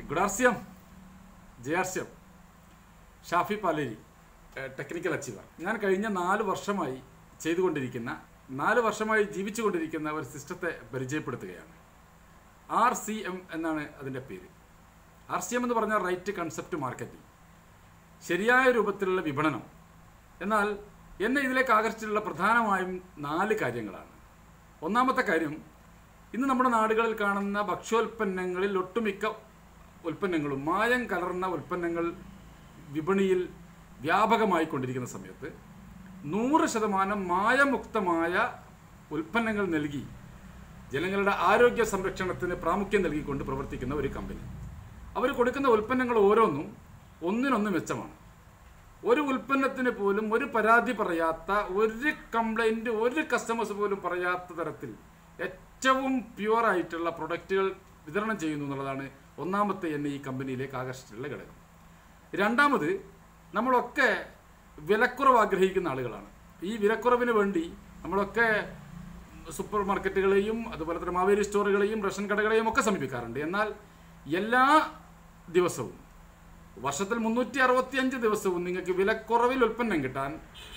ഗുഡാർസ്യം ജയാർസ്യം ഷാഫി പാലേരി ഏഹ്, technical achiever ഞാൻ കഴിഞ്ഞ നാല് വർഷമായി ചെയ്തുകൊണ്ടിരിക്കുന്ന നാല് വർഷമായി ജീവിച്ചുകൊണ്ടിരിക്കുന്ന ഒരു സിസ്റ്റത്തെ പരിചയപ്പെടുത്തുകയാണ് ആർ സി എം എന്നാണ് അതിൻ്റെ പേര് ആർ സി എം എന്ന് പറഞ്ഞാൽ റൈറ്റ് കൺസെപ്റ്റ് മാർക്കറ്റിംഗ് ശരിയായ രൂപത്തിലുള്ള വിപണനം എന്നാൽ എന്നെ ഇതിലേക്ക് ആകർഷിച്ചിട്ടുള്ള പ്രധാനമായും നാല് കാര്യങ്ങളാണ് ഒന്നാമത്തെ കാര്യം ഇന്ന് നമ്മുടെ നാടുകളിൽ കാണുന്ന ഭക്ഷ്യോൽപ്പന്നങ്ങളിൽ ഒട്ടുമിക്ക ഉൽപ്പന്നങ്ങളും മായം കലർന്ന ഉൽപ്പന്നങ്ങൾ വിപണിയിൽ വ്യാപകമായി കൊണ്ടിരിക്കുന്ന സമയത്ത് നൂറ് ശതമാനം മായമുക്തമായ ഉൽപ്പന്നങ്ങൾ നൽകി ജനങ്ങളുടെ ആരോഗ്യ സംരക്ഷണത്തിന് പ്രാമുഖ്യം നൽകിക്കൊണ്ട് പ്രവർത്തിക്കുന്ന ഒരു കമ്പനി അവർ കൊടുക്കുന്ന ഉൽപ്പന്നങ്ങൾ ഓരോന്നും ഒന്നിനൊന്ന് മെച്ചമാണ് ഒരു ഉൽപ്പന്നത്തിന് പോലും ഒരു പരാതി പറയാത്ത ഒരു കംപ്ലൈന്റ് ഒരു കസ്റ്റമേഴ്സ് പോലും പറയാത്ത തരത്തിൽ ഏറ്റവും പ്യുവർ ആയിട്ടുള്ള പ്രൊഡക്റ്റുകൾ വിതരണം ചെയ്യുന്നു എന്നുള്ളതാണ് ഒന്നാമത്തെ എന്നെ ഈ കമ്പനിയിലേക്ക് ആകർഷിച്ചിട്ടുള്ള ഘടകം രണ്ടാമത് നമ്മളൊക്കെ വിലക്കുറവ് ആഗ്രഹിക്കുന്ന ആളുകളാണ് ഈ വിലക്കുറവിന് വേണ്ടി നമ്മളൊക്കെ സൂപ്പർ മാർക്കറ്റുകളെയും അതുപോലെ തന്നെ മാവേലി സ്റ്റോറുകളെയും റേഷൻ കടകളെയും ഒക്കെ സമീപിക്കാറുണ്ട് എന്നാൽ എല്ലാ ദിവസവും വർഷത്തിൽ മുന്നൂറ്റി അറുപത്തി അഞ്ച് ദിവസവും നിങ്ങൾക്ക് വിലക്കുറവിൽ ഉൽപ്പന്നം കിട്ടാൻ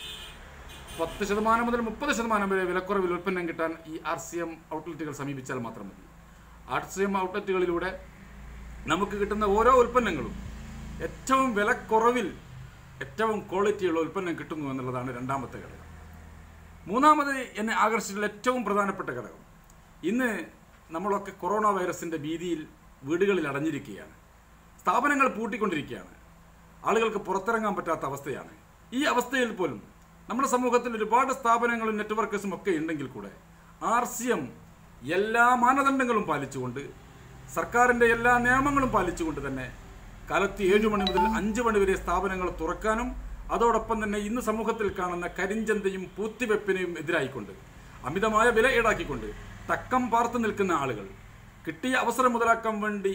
പത്ത് ശതമാനം മുതൽ മുപ്പത് ശതമാനം വരെ വിലക്കുറവിൽ ഉൽപ്പന്നം കിട്ടാൻ ഈ ആർ സി എം ഔട്ട്ലെറ്റുകൾ സമീപിച്ചാൽ മാത്രം മതി ആർ സി എം ഔട്ട്ലെറ്റുകളിലൂടെ നമുക്ക് കിട്ടുന്ന ഓരോ ഉൽപ്പന്നങ്ങളും ഏറ്റവും വിലക്കുറവിൽ ഏറ്റവും ക്വാളിറ്റിയുള്ള ഉൽപ്പന്നം കിട്ടുന്നു എന്നുള്ളതാണ് രണ്ടാമത്തെ ഘടകം മൂന്നാമത് എന്നെ ആകർഷിച്ചിട്ടുള്ള ഏറ്റവും പ്രധാനപ്പെട്ട ഘടകം ഇന്ന് നമ്മളൊക്കെ കൊറോണ വൈറസിന്റെ ഭീതിയിൽ വീടുകളിൽ അടഞ്ഞിരിക്കുകയാണ് സ്ഥാപനങ്ങൾ പൂട്ടിക്കൊണ്ടിരിക്കുകയാണ് ആളുകൾക്ക് പുറത്തിറങ്ങാൻ പറ്റാത്ത അവസ്ഥയാണ് ഈ അവസ്ഥയിൽ പോലും നമ്മുടെ സമൂഹത്തിൽ ഒരുപാട് സ്ഥാപനങ്ങളും നെറ്റ്വർക്കേഴ്സും ഒക്കെ ഉണ്ടെങ്കിൽ കൂടെ ആർ സി എം എല്ലാ മാനദണ്ഡങ്ങളും പാലിച്ചുകൊണ്ട് സർക്കാരിന്റെ എല്ലാ നിയമങ്ങളും പാലിച്ചുകൊണ്ട് തന്നെ കാലത്ത് ഏഴു മണി മുതൽ അഞ്ച് മണി വരെ സ്ഥാപനങ്ങൾ തുറക്കാനും അതോടൊപ്പം തന്നെ ഇന്ന് സമൂഹത്തിൽ കാണുന്ന കരിഞ്ചന്തയും പൂത്തിവെപ്പിനെയും എതിരായിക്കൊണ്ട് അമിതമായ വില ഈടാക്കിക്കൊണ്ട് തക്കം പാർത്തു നിൽക്കുന്ന ആളുകൾ കിട്ടിയ അവസരം മുതലാക്കാൻ വേണ്ടി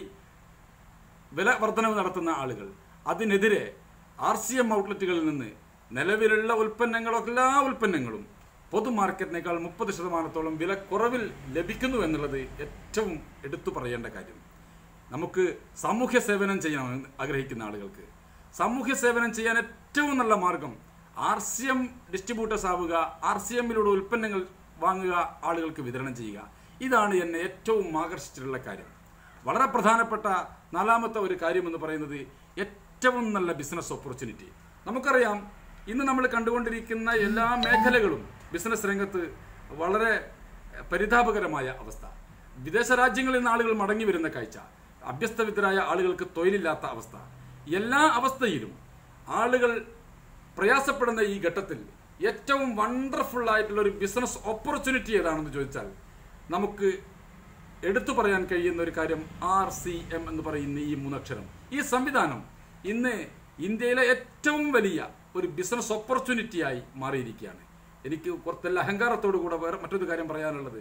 വില വർധനവ് നടത്തുന്ന ആളുകൾ അതിനെതിരെ ആർ സി എം ഔട്ട്ലെറ്റുകളിൽ നിന്ന് നിലവിലുള്ള ഉൽപ്പന്നങ്ങളും എല്ലാ ഉൽപ്പന്നങ്ങളും പൊതു മാർക്കറ്റിനേക്കാൾ മുപ്പത് ശതമാനത്തോളം വില കുറവിൽ ലഭിക്കുന്നു എന്നുള്ളത് ഏറ്റവും എടുത്തു പറയേണ്ട കാര്യം നമുക്ക് സാമൂഹ്യ സേവനം ചെയ്യാൻ ആഗ്രഹിക്കുന്ന ആളുകൾക്ക് സാമൂഹ്യ സേവനം ചെയ്യാൻ ഏറ്റവും നല്ല മാർഗം ആർ സി എം ഡിസ്ട്രിബ്യൂട്ടേഴ്സ് ആവുക ആർ സി എമ്മിലൂടെ ഉൽപ്പന്നങ്ങൾ വാങ്ങുക ആളുകൾക്ക് വിതരണം ചെയ്യുക ഇതാണ് എന്നെ ഏറ്റവും ആകർഷിച്ചിട്ടുള്ള കാര്യം വളരെ പ്രധാനപ്പെട്ട നാലാമത്തെ ഒരു കാര്യം എന്ന് പറയുന്നത് ഏറ്റവും നല്ല ബിസിനസ് ഓപ്പർച്യൂണിറ്റി നമുക്കറിയാം ഇന്ന് നമ്മൾ കണ്ടുകൊണ്ടിരിക്കുന്ന എല്ലാ മേഖലകളും ബിസിനസ് രംഗത്ത് വളരെ പരിതാപകരമായ അവസ്ഥ വിദേശ രാജ്യങ്ങളിൽ നിന്ന് ആളുകൾ മടങ്ങി വരുന്ന കാഴ്ച അഭ്യസ്തവിദ്യരായ ആളുകൾക്ക് തൊഴിലില്ലാത്ത അവസ്ഥ എല്ലാ അവസ്ഥയിലും ആളുകൾ പ്രയാസപ്പെടുന്ന ഈ ഘട്ടത്തിൽ ഏറ്റവും വണ്ടർഫുൾ ആയിട്ടുള്ള ഒരു ബിസിനസ് ഓപ്പർച്യൂണിറ്റി ഏതാണെന്ന് ചോദിച്ചാൽ നമുക്ക് എടുത്തു പറയാൻ കഴിയുന്ന ഒരു കാര്യം ആർ സി എം എന്ന് പറയുന്ന ഈ മൂന്നക്ഷരം ഈ സംവിധാനം ഇന്ന് ഇന്ത്യയിലെ ഏറ്റവും വലിയ ഒരു ബിസിനസ് ഓപ്പർച്യൂണിറ്റിയായി മാറിയിരിക്കുകയാണ് എനിക്ക് കുറച്ചല്ല അഹങ്കാരത്തോടു കൂടെ വേറെ മറ്റൊരു കാര്യം പറയാനുള്ളത്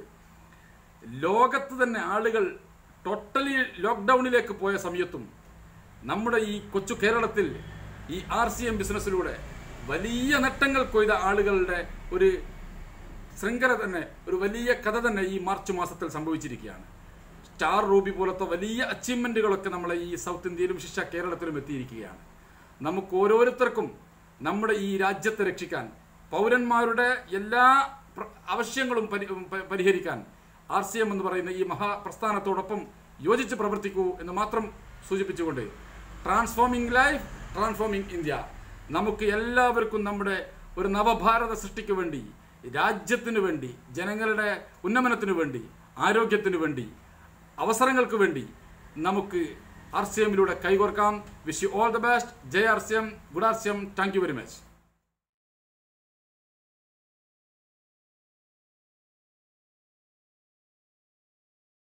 ലോകത്ത് തന്നെ ആളുകൾ ടോട്ടലി ലോക്ക്ഡൌണിലേക്ക് പോയ സമയത്തും നമ്മുടെ ഈ കൊച്ചു കേരളത്തിൽ ഈ ആർ സി എം ബിസിനസ്സിലൂടെ വലിയ നേട്ടങ്ങൾ കൊയ്ത ആളുകളുടെ ഒരു ശൃംഖല തന്നെ ഒരു വലിയ കഥ തന്നെ ഈ മാർച്ച് മാസത്തിൽ സംഭവിച്ചിരിക്കുകയാണ് സ്റ്റാർ റൂബി പോലത്തെ വലിയ അച്ചീവ്മെന്റുകളൊക്കെ നമ്മളെ ഈ സൗത്ത് ഇന്ത്യയിലും ശിക്ഷ കേരളത്തിലും എത്തിയിരിക്കുകയാണ് നമുക്ക് ഓരോരുത്തർക്കും നമ്മുടെ ഈ രാജ്യത്തെ രക്ഷിക്കാൻ പൗരന്മാരുടെ എല്ലാ പ്ര- ആവശ്യങ്ങളും പരി- പ- പരിഹരിക്കാൻ ആർ സി എം എന്ന് പറയുന്ന ഈ മഹാപ്രസ്ഥാനത്തോടൊപ്പം യോജിച്ച് പ്രവർത്തിക്കൂ എന്ന് മാത്രം സൂചിപ്പിച്ചുകൊണ്ട് ട്രാൻസ്ഫോമിംഗ് ലൈഫ് ട്രാൻസ്ഫോമിംഗ് ഇന്ത്യ നമുക്ക് എല്ലാവർക്കും നമ്മുടെ ഒരു നവഭാരത സൃഷ്ടിക്ക് വേണ്ടി രാജ്യത്തിന് വേണ്ടി ജനങ്ങളുടെ ഉന്നമനത്തിന് വേണ്ടി ആരോഗ്യത്തിന് വേണ്ടി അവസരങ്ങൾക്ക് വേണ്ടി നമുക്ക് ആർ സി എമ്മിലൂടെ കൈകോർക്കാം wish you all the best ജയ R C M good R C M thank you very much